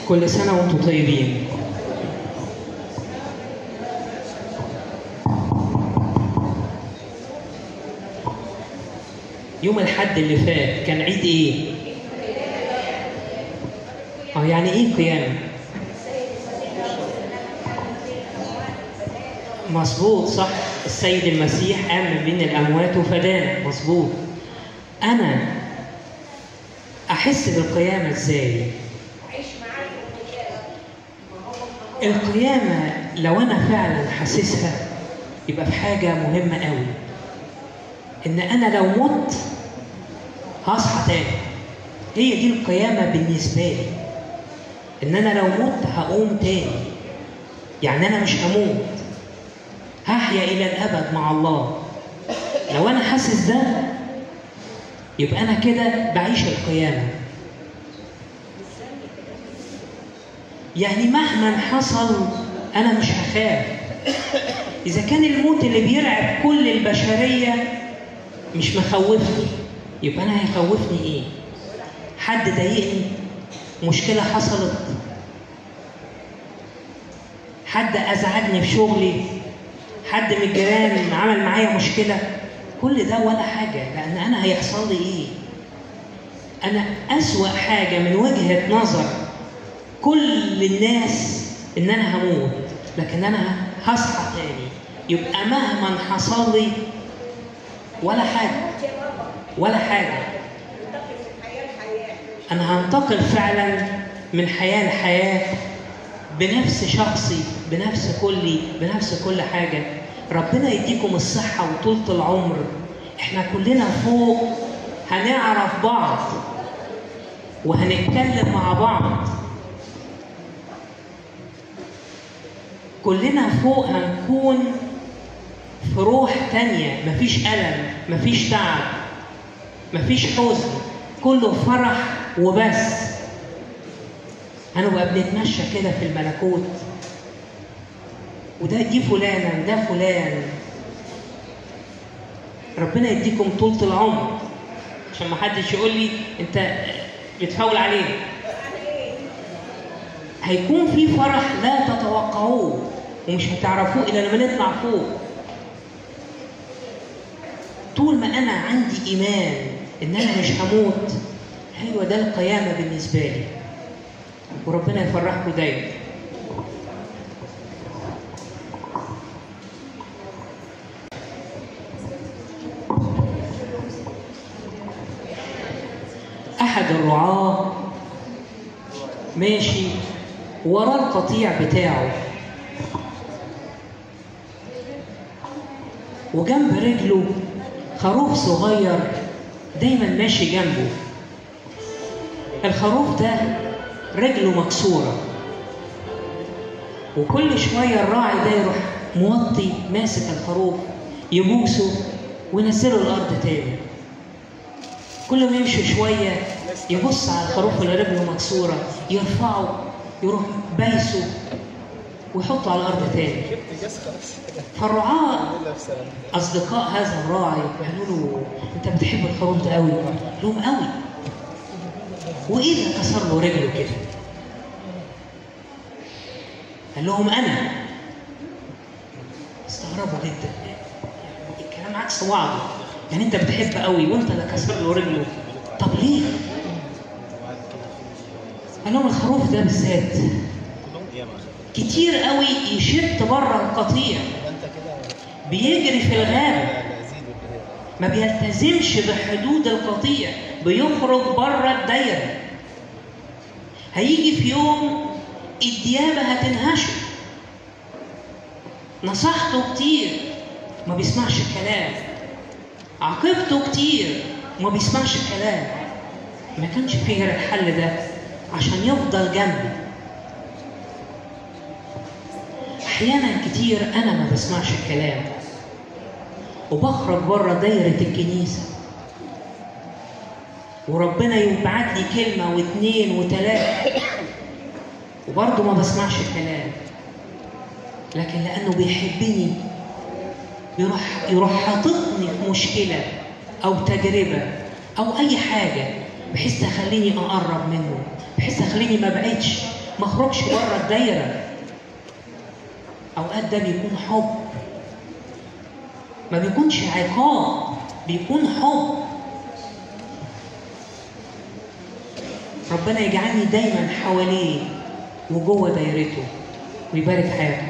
كل سنة وانتم طيبين يوم الحد اللي فات كان عيد ايه؟ اه يعني ايه قيامة؟ مظبوط صح السيد المسيح قام من بين الأموات وفدانا مظبوط أنا أحس بالقيامة إزاي؟ القيامة لو أنا فعلا حاسسها يبقى في حاجة مهمة قوي إن أنا لو مت هصحى تاني هي دي القيامة بالنسبة لي إن أنا لو مت هقوم تاني يعني أنا مش هموت هحيا إلى الأبد مع الله لو أنا حاسس ده يبقى أنا كده بعيش القيامة يعني مهما حصل أنا مش هخاف إذا كان الموت اللي بيرعب كل البشرية مش مخوفني يبقى أنا هيخوفني إيه؟ حد ضايقني؟ مشكلة حصلت؟ حد أزعجني في شغلي؟ حد من الجيران عمل معايا مشكلة؟ كل ده ولا حاجة لأن أنا هيحصل لي إيه؟ أنا أسوأ حاجة من وجهة نظر كل الناس إن أنا هموت لكن أنا هصحى تاني يبقى مهما حصل لي ولا حاجة ولا حاجة أنا هنتقل فعلا من حياة لحياة بنفس شخصي بنفس كلي بنفس كل حاجة ربنا يديكم الصحة وطولة العمر احنا كلنا فوق هنعرف بعض وهنتكلم مع بعض كلنا فوق هنكون في روح تانية مفيش ألم مفيش تعب مفيش حزن كله فرح وبس هنبقى بنتمشى كده في الملكوت وده دي فلانة وده فلان ربنا يديكم طولة العمر عشان ما حدش يقول لي انت بتفاول عليه هيكون في فرح لا تتوقعوه ومش هتعرفوه الا لما نطلع فوق طول ما انا عندي ايمان ان انا مش هموت ايوه ده القيامه بالنسبه لي وربنا يفرحكم دايما احد الرعاه ماشي وراه القطيع بتاعه وجنب رجله خروف صغير دايما ماشي جنبه الخروف ده رجله مكسورة وكل شوية الراعي ده يروح موطي ماسك الخروف يبوسه وينزله الأرض تاني كل ما يمشي شوية يبص على الخروف اللي رجله مكسورة يرفعه يروح بايسه ويحطه على الأرض تاني فالرعاة أصدقاء هذا الراعي قالوا له أنت بتحب الخروف ده قوي قال لهم قوي وإيه اللي كسر له رجله كده؟ قال لهم أنا استغربوا جدا الكلام عكس بعضه يعني أنت بتحب قوي وأنت اللي كسر له رجله طب ليه؟ قال لهم الخروف ده بالذات كتير قوي يشت بره القطيع بيجري في الغابة ما بيلتزمش بحدود القطيع بيخرج بره الدايرة هيجي في يوم الديابة هتنهشه نصحته كتير ما بيسمعش الكلام عاقبته كتير ما بيسمعش الكلام ما كانش فيه غير الحل ده عشان يفضل جنبي احيانا كتير انا ما بسمعش الكلام وبخرج بره دايره الكنيسه وربنا يبعت لي كلمه واثنين وثلاثه وبرضه ما بسمعش الكلام لكن لانه بيحبني يروح يروح حاططني في مشكله او تجربه او اي حاجه بحيث تخليني اقرب منه بحيث تخليني ما بعدش ما اخرجش بره الدايره اوقات ده بيكون حب ما بيكونش عقاب بيكون حب ربنا يجعلني دايما حواليه وجوه دايرته ويبارك حياته